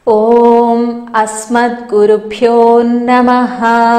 ॐ अस्मद्गुरुभ्यो नमः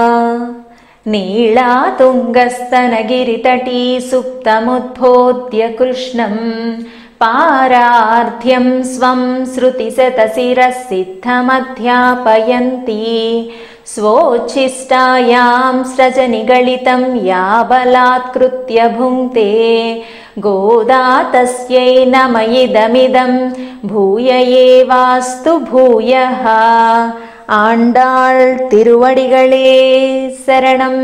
नीळातुङ्गस्तनगिरितटी सुप्तमुद्बोध्य कृष्णं पारार्ध्यं स्वं श्रुतिशतशिरः सिद्धमध्यापयन्ती स्वोच्छिष्टायां स्रजनिगलितं या बलात्कृत्य भुङ्क्ते गोदा तस्यै नम इदमिदं भूय एवास्तु भूयः ఆండాళ్ తిరువడిగళే శరణం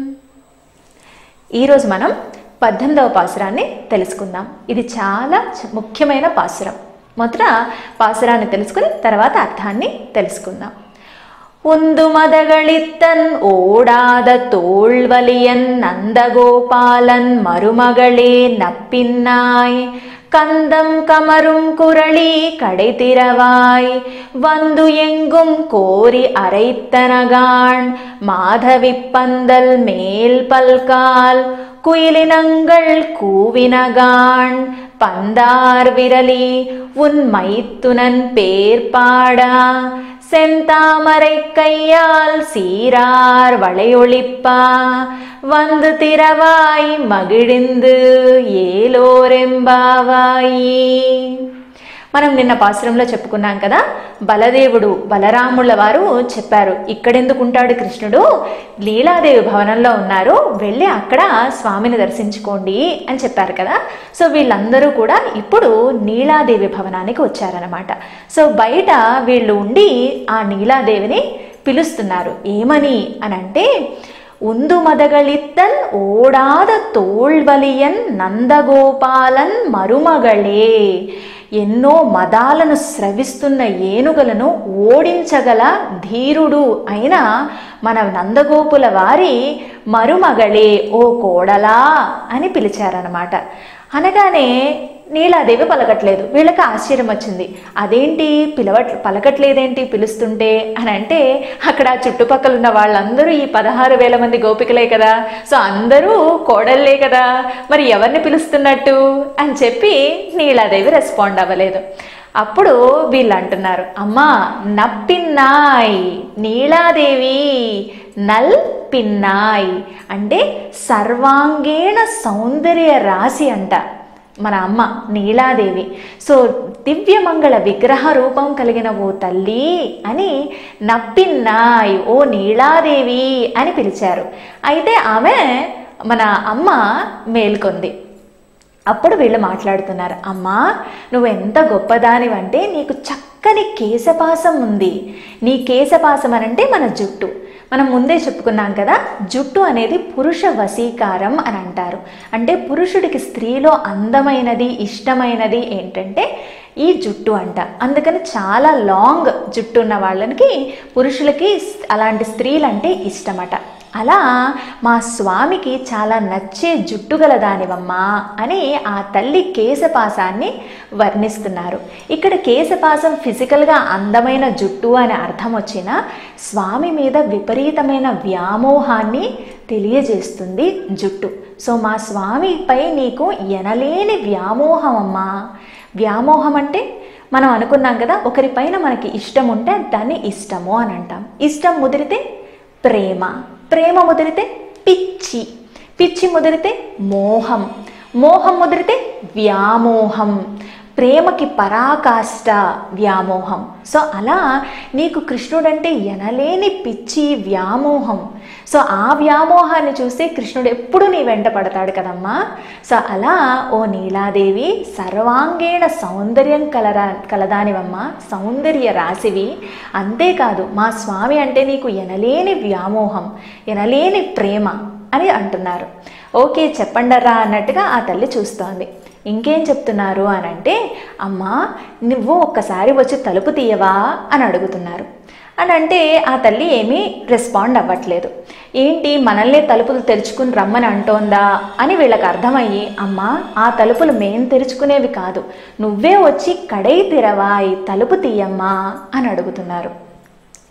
ఈరోజు మనం పద్దెనిమిదవ పాసురాన్ని తెలుసుకుందాం ఇది చాలా చ- ముఖ్యమైన పాసురం మొదట పాసురాన్ని తెలుసుకుని తర్వాత అర్థాన్ని తెలుసుకుందాం உந்து மதகளித்தன் ஓடாத தோள்வலியன் நந்தகோபாலன் மருமகளே நப்பின்னாய் கந்தம் கமரும் குரளி கடை திறவாய் வந்து எங்கும் கோரி அரைத்தனகான் மாதவிப்பந்தல் மேல் பல்கால் குயிலினங்கள் கூவினகான் பந்தார் விரலி உன் மைத்துனன் பேர் பாடா செந்தாமரை கையால் சீரார் வளையொளிப்பா வந்து திறவாய் மகிழ்ந்து ఏలోరెంబావాయి మనం నిన్న పాశ్రంలో చెప్పుకున్నాం కదా బలదేవుడు బలరాముల వారు చెప్పారు ఇక్కడెందుకు ఉంటాడు కృష్ణుడు లీలాదేవి భవనంలో ఉన్నారు వెళ్ళి అక్కడ స్వామిని దర్శించుకోండి అని చెప్పారు కదా సో వీళ్ళందరూ కూడా ఇప్పుడు నీలాదేవి భవనానికి వచ్చారనమాట సో బయట వీళ్ళు ఉండి ఆ నీలాదేవిని పిలుస్తున్నారు ఏమని అని అంటే உந்து மதகளித்தன் ஓடாத தோள்வலியன் నందగోపాలన్ మరుమగళే ఎన్నో మదాలను స్రవిస్తున్న ఏనుగలను ఓడించగల ధీరుడు అయిన మన నందగోపుల వారి మరుమగళే ఓ కోడలా అని పిలిచారనమాట అనగానే నీలాదేవి పలకట్లేదు వీళ్ళకి ఆశ్చర్యం వచ్చింది అదేంటి పిలవ పలకట్లేదేంటి పిలుస్తుంటే అని అంటే అక్కడ చుట్టుపక్కల ఉన్న వాళ్ళందరూ ఈ పదహారు వేల మంది గోపికలే కదా సో అందరూ కోడళ్ళే కదా మరి ఎవరిని పిలుస్తున్నట్టు అని చెప్పి నీలాదేవి రెస్పాండ్ అవ్వలేదు అప్పుడు వీళ్ళు అంటున్నారు అమ్మా నప్పిన్నాయ్ నీలాదేవి నల్ పిన్నాయ్ అంటే సర్వాంగేణ సౌందర్య రాశి అంట మన అమ్మ నీలాదేవి సో దివ్యమంగళ విగ్రహ రూపం కలిగిన ఓ తల్లి అని నప్పిన్నాయ్ ఓ నీలాదేవి అని పిలిచారు అయితే ఆమె మన అమ్మ మేల్కొంది అప్పుడు వీళ్ళు మాట్లాడుతున్నారు అమ్మా నువ్వు ఎంత గొప్పదానివంటే నీకు చక్కని కేశపాసం ఉంది నీ కేశపాసం అనంటే మన జుట్టు మనం ముందే చెప్పుకున్నాం కదా జుట్టు అనేది పురుష వశీకారం అని అంటారు అంటే పురుషుడికి స్త్రీలో అందమైనది ఇష్టమైనది ఏంటంటే ఈ జుట్టు అంట అందుకని చాలా లాంగ్ జుట్టు ఉన్న వాళ్ళకి పురుషులకి అలాంటి స్త్రీలంటే ఇష్టమట అలా మా స్వామికి చాలా నచ్చే జుట్టు గల దానివమ్మా అని ఆ తల్లి కేశపాసాన్ని వర్ణిస్తున్నారు ఇక్కడ కేశపాసం ఫిజికల్గా అందమైన జుట్టు అని అర్థం వచ్చిన స్వామి మీద విపరీతమైన వ్యామోహాన్ని తెలియజేస్తుంది జుట్టు సో మా స్వామిపై నీకు ఎనలేని వ్యామోహం అమ్మా వ్యామోహం అంటే మనం అనుకున్నాం కదా ఒకరిపైన మనకి ఇష్టం ఉంటే దాన్ని ఇష్టము అని అంటాం ఇష్టం ముదిరితే ప్రేమ ప్రేమ ముదిరితే పిచ్చి పిచ్చి ముదిరితే మోహం మోహం ముదిరితే వ్యామోహం ప్రేమకి పరాకాష్ట వ్యామోహం సో అలా నీకు కృష్ణుడంటే ఎనలేని పిచ్చి వ్యామోహం సో ఆ వ్యామోహాన్ని చూస్తే కృష్ణుడు ఎప్పుడు నీ వెంట పడతాడు కదమ్మా సో అలా ఓ నీలాదేవి సర్వాంగేణ సౌందర్యం కలరా కలదానివమ్మ సౌందర్య రాశివి అంతేకాదు మా స్వామి అంటే నీకు ఎనలేని వ్యామోహం ఎనలేని ప్రేమ అని అంటున్నారు ఓకే చెప్పండరా అన్నట్టుగా ఆ తల్లి చూస్తోంది ఇంకేం చెప్తున్నారు అని అంటే అమ్మా నువ్వు ఒక్కసారి వచ్చి తలుపు తీయవా అని అడుగుతున్నారు అని అంటే ఆ తల్లి ఏమీ రెస్పాండ్ అవ్వట్లేదు ఏంటి మనల్నే తలుపులు తెరుచుకుని రమ్మని అంటోందా అని వీళ్ళకి అర్థమయ్యి అమ్మా ఆ తలుపులు మేం తెరుచుకునేవి కాదు నువ్వే వచ్చి కడై తెరవాయి తలుపు తీయమ్మా అని అడుగుతున్నారు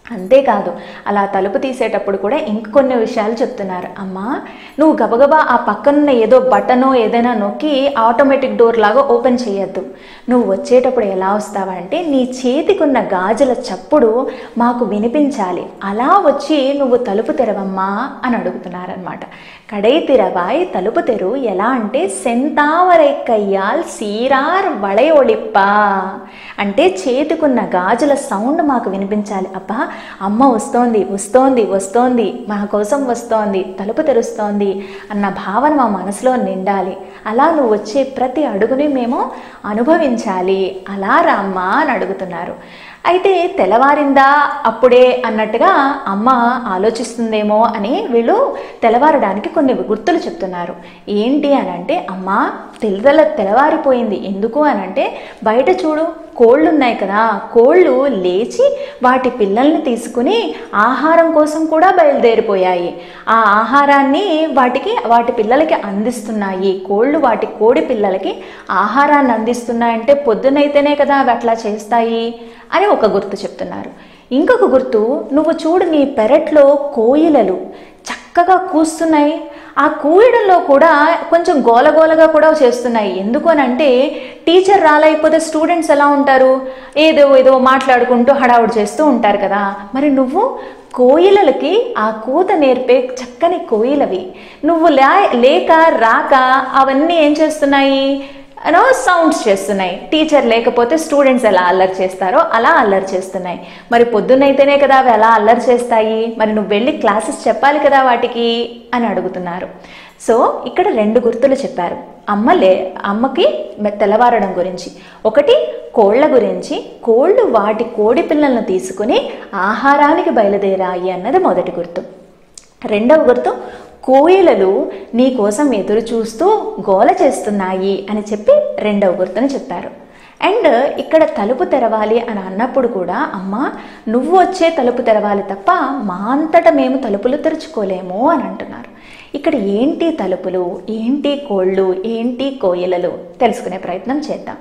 అంతేకాదు అలా తలుపు తీసేటప్పుడు కూడా ఇంకొన్ని విషయాలు చెప్తున్నారు అమ్మా నువ్వు గబగబా ఆ పక్కనున్న ఏదో బటనో ఏదైనా నొక్కి ఆటోమేటిక్ డోర్ లాగా ఓపెన్ చేయొద్దు నువ్వు వచ్చేటప్పుడు ఎలా వస్తావంటే నీ చేతికున్న గాజుల చప్పుడు మాకు వినిపించాలి అలా వచ్చి నువ్వు తలుపు తెరవమ్మా అని అడుగుతున్నారనమాట కడై తిరవాయ్ తలుపు తెరు ఎలా అంటే సెంతావరై కయ్యాల్ సీరార్ వళై ఒళిప్ప అంటే చేతికున్న గాజుల సౌండ్ మాకు వినిపించాలి అబ్బా అమ్మ వస్తోంది వస్తోంది వస్తోంది మా కోసం వస్తోంది తలుపు తెరుస్తోంది అన్న భావన మా మనసులో నిండాలి అలా నువ్వు వచ్చే ప్రతి అడుగుని మేము అనుభవించాలి అలా రామ్మా అని అడుగుతున్నారు అయితే తెల్లవారిందా అప్పుడే అన్నట్టుగా అమ్మ ఆలోచిస్తుందేమో అని వీళ్ళు తెల్లవారడానికి కొన్ని గుర్తులు చెప్తున్నారు ఏంటి అని అంటే అమ్మ తెల్ల తెల్లవారిపోయింది ఎందుకు అని అంటే బయట చూడు కోళ్ళు ఉన్నాయి కదా కోళ్ళు లేచి వాటి పిల్లల్ని తీసుకుని ఆహారం కోసం కూడా బయలుదేరిపోయాయి ఆ ఆహారాన్ని వాటికి వాటి పిల్లలకి అందిస్తున్నాయి కోళ్ళు వాటి కోడి పిల్లలకి ఆహారాన్ని అందిస్తున్నాయంటే పొద్దునైతేనే కదా అవి అట్లా చేస్తాయి అని ఒక గుర్తు చెప్తున్నారు ఇంకొక గుర్తు నువ్వు చూడు నీ పెరట్లో కోయిలలు చక్కగా కూస్తున్నాయి ఆ కూయడంలో కూడా కొంచెం గోలగోలగా కూడా చేస్తున్నాయి ఎందుకు అని అంటే టీచర్ రాలేకపోతే స్టూడెంట్స్ ఎలా ఉంటారు ఏదో ఏదో మాట్లాడుకుంటూ హడావుడి చేస్తూ ఉంటారు కదా మరి నువ్వు కోయిలలకి ఆ కూత నేర్పే చక్కని కోయిలవి నువ్వు లే లేక రాక అవన్నీ ఏం చేస్తున్నాయి అనో సౌండ్స్ చేస్తున్నాయి టీచర్ లేకపోతే స్టూడెంట్స్ ఎలా అల్లరి చేస్తారో అలా అల్లరి చేస్తున్నాయి మరి పొద్దున్నైతేనే కదా అవి ఎలా అల్లరి చేస్తాయి మరి నువ్వు వెళ్ళి క్లాసెస్ చెప్పాలి కదా వాటికి అని అడుగుతున్నారు సో ఇక్కడ రెండు గుర్తులు చెప్పారు అమ్మ లే అమ్మకి మె- తెల్లవారడం గురించి ఒకటి కోళ్ళ గురించి కోళ్ళు వాటి కోడి పిల్లలను తీసుకుని ఆహారానికి బయలుదేరాయి అన్నది మొదటి గుర్తు రెండవ గుర్తు కోయిలలు నీ కోసం ఎదురు చూస్తూ గోల చేస్తున్నాయి అని చెప్పి రెండవ గుర్తుని చెప్పారు అండ్ ఇక్కడ తలుపు తెరవాలి అని అన్నప్పుడు కూడా అమ్మ నువ్వు వచ్చే తలుపు తెరవాలి తప్ప మా అంతటా మేము తలుపులు తెరుచుకోలేము అని అంటున్నారు ఇక్కడ ఏంటి తలుపులు ఏంటి కోళ్ళు ఏంటి కోయిలలు తెలుసుకునే ప్రయత్నం చేద్దాం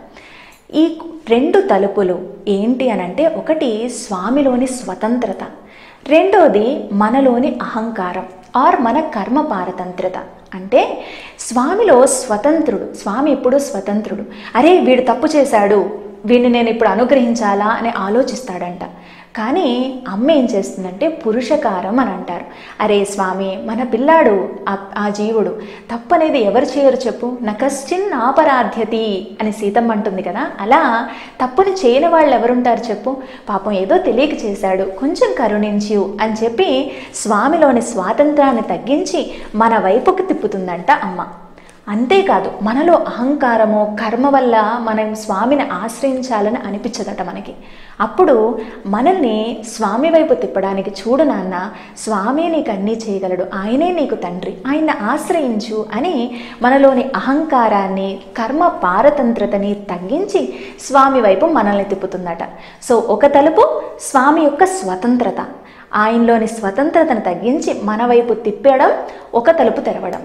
ఈ రెండు తలుపులు ఏంటి అని అంటే ఒకటి స్వామిలోని స్వతంత్రత రెండోది మనలోని అహంకారం ఆర్ మన కర్మ పారతంత్రత అంటే స్వామిలో స్వతంత్రుడు స్వామి ఎప్పుడూ స్వతంత్రుడు అరే వీడు తప్పు చేశాడు వీడిని నేను ఇప్పుడు అనుగ్రహించాలా అని ఆలోచిస్తాడంట కానీ అమ్మ ఏం చేస్తుందంటే పురుషకారం అని అంటారు అరే స్వామి మన పిల్లాడు ఆ- ఆ జీవుడు తప్పనేది ఎవరు చేయరు చెప్పు నకశ్చిన్ ఆపరాధ్యతి అని సీతమ్మ అంటుంది కదా అలా తప్పుని చేయని వాళ్ళు ఎవరుంటారు చెప్పు పాపం ఏదో తెలియక చేశాడు కొంచెం కరుణించు అని చెప్పి స్వామిలోని స్వాతంత్రాన్ని తగ్గించి మన వైపుకి తిప్పుతుందంట అమ్మ అంతేకాదు మనలో అహంకారము కర్మ వల్ల మనం స్వామిని ఆశ్రయించాలని అనిపించదట మనకి అప్పుడు మనల్ని స్వామి వైపు తిప్పడానికి చూడు నాన్న స్వామి నీకు అన్నీ చేయగలడు ఆయనే నీకు తండ్రి ఆయన్ని ఆశ్రయించు అని మనలోని అహంకారాన్ని కర్మ పారతంత్రతని తగ్గించి స్వామి వైపు మనల్ని తిప్పుతుందట సో ఒక తలుపు స్వామి యొక్క స్వతంత్రత ఆయనలోని స్వతంత్రతను తగ్గించి మన వైపు తిప్పడం ఒక తలుపు తెరవడం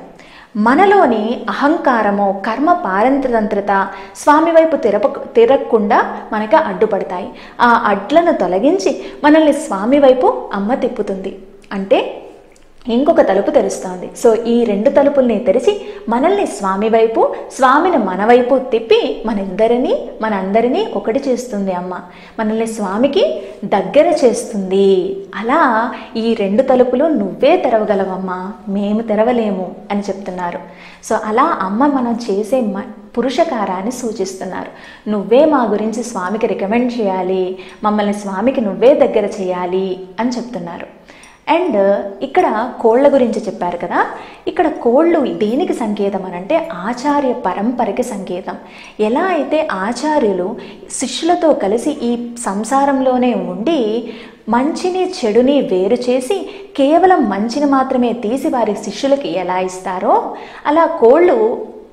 మనలోని అహంకారము కర్మ పారంత్రతంత్రత స్వామి వైపు తిరప తిరగకుండా మనకి అడ్డుపడతాయి ఆ అడ్లను తొలగించి మనల్ని స్వామి వైపు అమ్మ తిప్పుతుంది అంటే ఇంకొక తలుపు తెరుస్తోంది సో ఈ రెండు తలుపుల్ని తెరిచి మనల్ని స్వామి వైపు స్వామిని మన వైపు తిప్పి మనిద్దరినీ మనందరినీ ఒకటి చేస్తుంది అమ్మ మనల్ని స్వామికి దగ్గర చేస్తుంది అలా ఈ రెండు తలుపులు నువ్వే తెరవగలవమ్మా మేము తెరవలేము అని చెప్తున్నారు సో అలా అమ్మ మనం చేసే మ పురుషకారాన్ని సూచిస్తున్నారు నువ్వే మా గురించి స్వామికి రికమెండ్ చేయాలి మమ్మల్ని స్వామికి నువ్వే దగ్గర చేయాలి అని చెప్తున్నారు అండ్ ఇక్కడ కోళ్ళ గురించి చెప్పారు కదా ఇక్కడ కోళ్ళు దేనికి సంకేతం అని అంటే ఆచార్య పరంపరకి సంకేతం ఎలా అయితే ఆచార్యులు శిష్యులతో కలిసి ఈ సంసారంలోనే ఉండి మంచిని చెడుని వేరు చేసి కేవలం మంచిని మాత్రమే తీసి వారి శిష్యులకి ఎలా ఇస్తారో అలా కోళ్ళు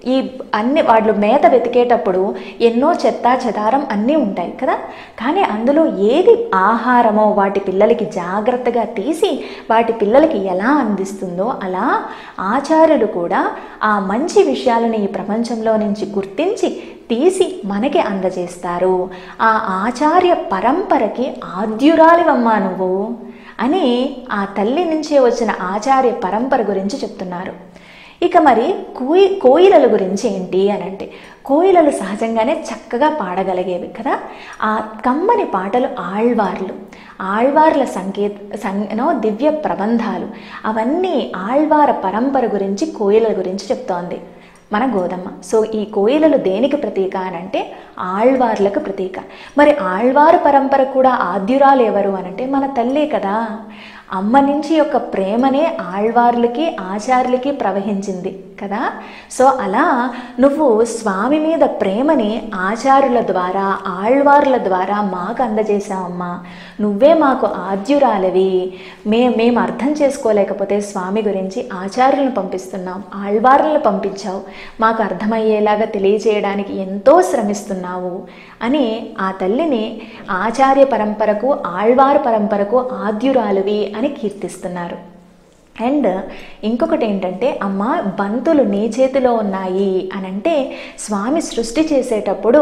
ఈ అన్ని వాళ్ళు మేత వెతికేటప్పుడు ఎన్నో చెత్త చెదారం అన్నీ ఉంటాయి కదా కానీ అందులో ఏది ఆహారమో వాటి పిల్లలకి జాగ్రత్తగా తీసి వాటి పిల్లలకి ఎలా అందిస్తుందో అలా ఆచార్యులు కూడా ఆ మంచి విషయాలను ఈ ప్రపంచంలో నుంచి గుర్తించి తీసి మనకి అందజేస్తారు ఆ ఆచార్య పరంపరకి ఆద్యురాలివమ్మా నువ్వు అని ఆ తల్లి నుంచే వచ్చిన ఆచార్య పరంపర గురించి చెప్తున్నారు ఇక మరి కోయి కోయిలల గురించి ఏంటి అని అంటే కోయిలలు సహజంగానే చక్కగా పాడగలిగేవి కదా ఆ కమ్మని పాటలు ఆళ్వార్లు ఆళ్వార్ల సంకేత సంగనో దివ్య ప్రబంధాలు అవన్నీ ఆళ్వార పరంపర గురించి కోయిలల గురించి చెప్తోంది మన గోదమ్మ సో ఈ కోయిలలు దేనికి ప్రతీక అని అంటే ఆళ్వార్లకు ప్రతీక మరి ఆళ్వారు పరంపర కూడా ఆద్యురాలు ఎవరు అనంటే మన తల్లే కదా అమ్మ నుంచి యొక్క ప్రేమనే ఆళ్వార్లకి ఆచార్యులకి ప్రవహించింది కదా సో అలా నువ్వు స్వామి మీద ప్రేమని ఆచార్యుల ద్వారా ఆళ్వార్ల ద్వారా మాకు అందజేశావమ్మా నువ్వే మాకు ఆద్యురాలవి మే మేము అర్థం చేసుకోలేకపోతే స్వామి గురించి ఆచార్యులను పంపిస్తున్నాం ఆళ్వార్లను పంపించావు మాకు అర్థమయ్యేలాగా తెలియజేయడానికి ఎంతో శ్రమిస్తున్నావు అని ఆ తల్లిని ఆచార్య పరంపరకు ఆళ్వారు పరంపరకు ఆద్యురాలువి అని కీర్తిస్తున్నారు అండ్ ఇంకొకటి ఏంటంటే అమ్మ బంతులు నీ చేతిలో ఉన్నాయి అని అంటే స్వామి సృష్టి చేసేటప్పుడు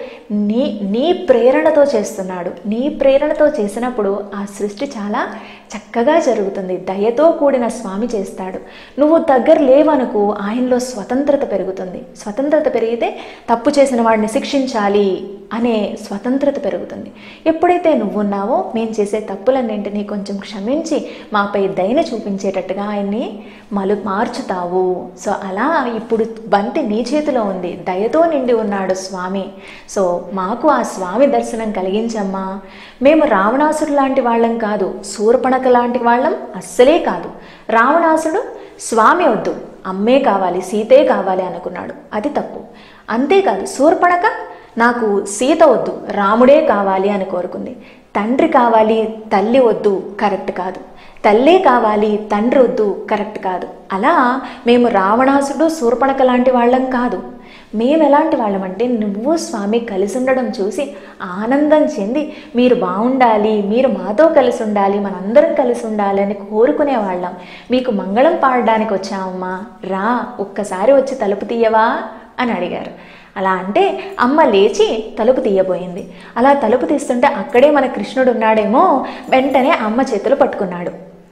నీ నీ ప్రేరణతో చేస్తున్నాడు నీ ప్రేరణతో చేసినప్పుడు ఆ సృష్టి చాలా చక్కగా జరుగుతుంది దయతో కూడిన స్వామి చేస్తాడు నువ్వు దగ్గర లేవనుకో ఆయనలో స్వతంత్రత పెరుగుతుంది స్వతంత్రత పెరిగితే తప్పు చేసిన వాడిని శిక్షించాలి అనే స్వతంత్రత పెరుగుతుంది ఎప్పుడైతే నువ్వున్నావో మేము చేసే తప్పులన్నింటినీ కొంచెం క్షమించి మాపై దయను చూపించేటట్టుగా ఆయన్ని మలు మార్చుతావు సో అలా ఇప్పుడు బంతి నీ చేతిలో ఉంది దయతో నిండి ఉన్నాడు స్వామి సో మాకు ఆ స్వామి దర్శనం కలిగించమ్మా మేము రావణాసుడు లాంటి వాళ్ళం కాదు శూర్పణక లాంటి వాళ్ళం అస్సలే కాదు రావణాసుడు స్వామి వద్దు అమ్మే కావాలి సీతే కావాలి అనుకున్నాడు అది తప్పు అంతేకాదు శూర్పణక నాకు సీత వద్దు రాముడే కావాలి అని కోరుకుంది తండ్రి కావాలి తల్లి వద్దు కరెక్ట్ కాదు తల్లే కావాలి తండ్రి వద్దు కరెక్ట్ కాదు అలా మేము రావణాసుడు శూర్పణక లాంటి వాళ్ళం కాదు మేము ఎలాంటి వాళ్ళమంటే నువ్వు స్వామి కలిసి ఉండడం చూసి ఆనందం చెంది మీరు బాగుండాలి మీరు మాతో కలిసి ఉండాలి మనందరం కలిసి ఉండాలి అని కోరుకునే వాళ్ళం మీకు మంగళం పాడడానికి వచ్చామమ్మా రా ఒక్కసారి వచ్చి తలుపు తీయవా అని అడిగారు అలా అంటే అమ్మ లేచి తలుపు తీయబోయింది అలా తలుపు తీస్తుంటే అక్కడే మన కృష్ణుడు ఉన్నాడేమో వెంటనే అమ్మ చేతులు పట్టుకున్నాడు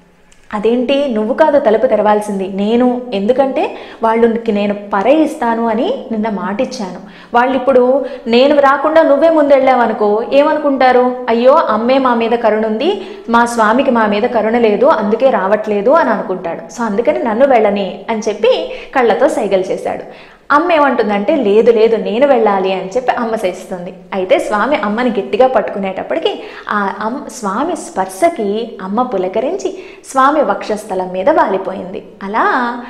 అదేంటి నువ్వు కాదు తలుపు తెరవాల్సింది నేను ఎందుకంటే వాళ్ళకి నేను పర ఇస్తాను అని నిన్న మాట ఇచ్చాను వాళ్ళు ఇప్పుడు నేను రాకుండా నువ్వే ముందెళ్ళావనుకో ఏమనుకుంటారు అయ్యో అమ్మే మా మీద కరుణ ఉంది మా స్వామికి మా మీద కరుణ లేదు అందుకే రావట్లేదు అని అనుకుంటాడు సో అందుకని నన్ను వెళ్ళని అని చెప్పి కళ్ళతో సైగలు చేశాడు అమ్మ ఏమంటుందంటే లేదు లేదు నేను వెళ్ళాలి అని చెప్పి అమ్మ చేస్తుంది అయితే స్వామి అమ్మని గట్టిగా పట్టుకునేటప్పటికి ఆ అమ్మ స్వామి స్పర్శకి అమ్మ పులకరించి స్వామి వక్షస్థలం మీద వాలిపోయింది అలా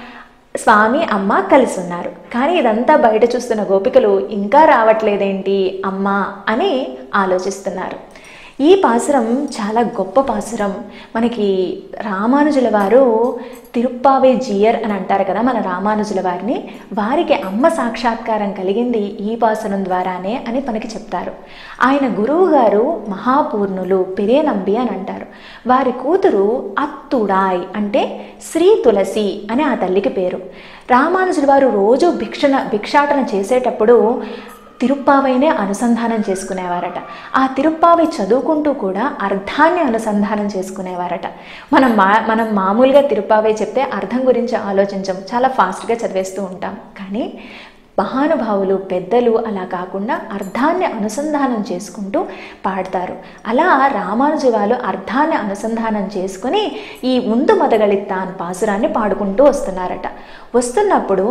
స్వామి అమ్మ కలిసి ఉన్నారు కానీ ఇదంతా బయట చూస్తున్న గోపికలు ఇంకా రావట్లేదేంటి అమ్మ అని ఆలోచిస్తున్నారు ఈ పాసురం చాలా గొప్ప పాసురం మనకి రామానుజుల వారు తిరుప్పావే జియర్ అని అంటారు కదా మన రామానుజుల వారిని వారికి అమ్మ సాక్షాత్కారం కలిగింది ఈ పాసురం ద్వారానే అని మనకి చెప్తారు ఆయన గురువు గారు మహాపూర్ణులు పెరేనంబి అని అంటారు వారి కూతురు అత్తుడాయ్ అంటే శ్రీ తులసి అని ఆ తల్లికి పేరు రామానుజుల వారు రోజు భిక్షణ భిక్షాటన చేసేటప్పుడు తిరుప్పావైనే అనుసంధానం చేసుకునేవారట ఆ తిరుప్పావై చదువుకుంటూ కూడా అర్థాన్ని అనుసంధానం చేసుకునేవారట మనం మా మనం మామూలుగా తిరుప్పావై చెప్తే అర్థం గురించి ఆలోచించం చాలా ఫాస్ట్గా చదివేస్తూ ఉంటాం కానీ మహానుభావులు పెద్దలు అలా కాకుండా అర్థాన్ని అనుసంధానం చేసుకుంటూ పాడతారు అలా రామానుజువాలు అర్థాన్ని అనుసంధానం చేసుకుని ఈ ముందు మొదగళిత్తాన్ పాసురాన్ని పాడుకుంటూ వస్తున్నారట వస్తున్నప్పుడు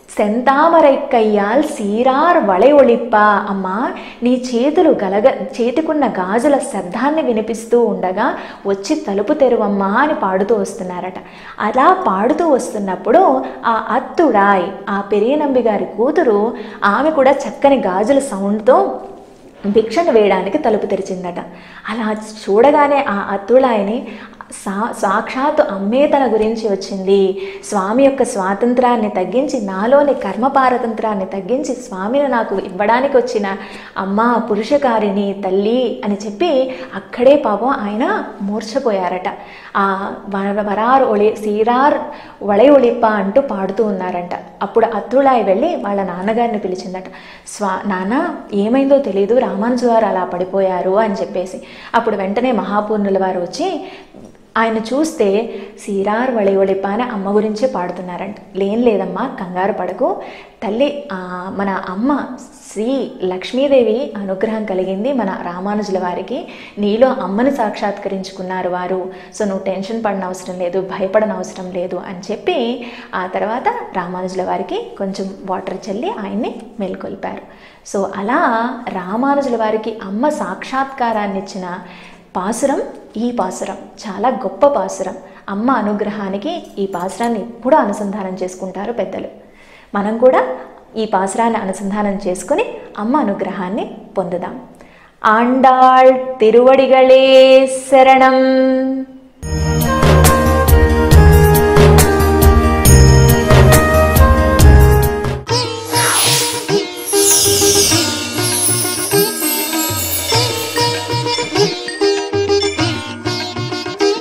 సెంతామరైక్కయ్యాల్ సీరార్ వళై ఒళిప్ప అమ్మా నీ చేతులు గలగ చేతికున్న గాజుల శబ్దాన్ని వినిపిస్తూ ఉండగా వచ్చి తలుపు తెరువమ్మా అని పాడుతూ వస్తున్నారట అలా పాడుతూ వస్తున్నప్పుడు ఆ అత్తుడాయ్ ఆ పెరియనంబి గారి కూతురు ఆమె కూడా చక్కని గాజుల సౌండ్తో భిక్షను వేయడానికి తలుపు తెరిచిందట అలా చూడగానే ఆ అత్తుడాయని సా సాక్షాత్తు అమ్మే తన గురించి వచ్చింది స్వామి యొక్క స్వాతంత్రాన్ని తగ్గించి నాలోని కర్మ పారతంత్రాన్ని తగ్గించి స్వామిని నాకు ఇవ్వడానికి వచ్చిన అమ్మ పురుషకారిణి తల్లి అని చెప్పి అక్కడే పాపం ఆయన మూర్ఛపోయారట ఆ వర- వరార్ ఒళి సీరార్ వళై ఒళిప్ప అంటూ పాడుతూ ఉన్నారంట అప్పుడు అత్రుళాయి వెళ్ళి వాళ్ళ నాన్నగారిని పిలిచిందట స్వా నాన్న ఏమైందో తెలియదు రామానుజు గారు అలా పడిపోయారు అని చెప్పేసి అప్పుడు వెంటనే మహాపూర్ణుల వారు వచ్చి ఆయన చూస్తే సీరార్ వళి ఒళిప్ప అని అమ్మ గురించే పాడుతున్నారంట లేం లేదమ్మా కంగారు పడకు తల్లి ఆ, మన అమ్మ శ్రీ లక్ష్మీదేవి అనుగ్రహం కలిగింది మన రామానుజుల వారికి నీలో అమ్మని సాక్షాత్కరించుకున్నారు వారు సో నువ్వు టెన్షన్ పడిన అవసరం లేదు భయపడన అవసరం లేదు అని చెప్పి ఆ తర్వాత రామానుజుల వారికి కొంచెం వాటర్ చల్లి ఆయన్ని మేల్కొల్పారు సో అలా రామానుజుల వారికి అమ్మ సాక్షాత్కారాన్ని ఇచ్చిన పాసురం ఈ పాసురం చాలా గొప్ప పాసురం అమ్మ అనుగ్రహానికి ఈ పాసురాన్ని ఎప్పుడూ అనుసంధానం చేసుకుంటారు పెద్దలు మనం కూడా ఈ పాసురాన్ని అనుసంధానం చేసుకుని అమ్మ అనుగ్రహాన్ని పొందుదాం ఆండాళ్ తిరువడిగళే శరణం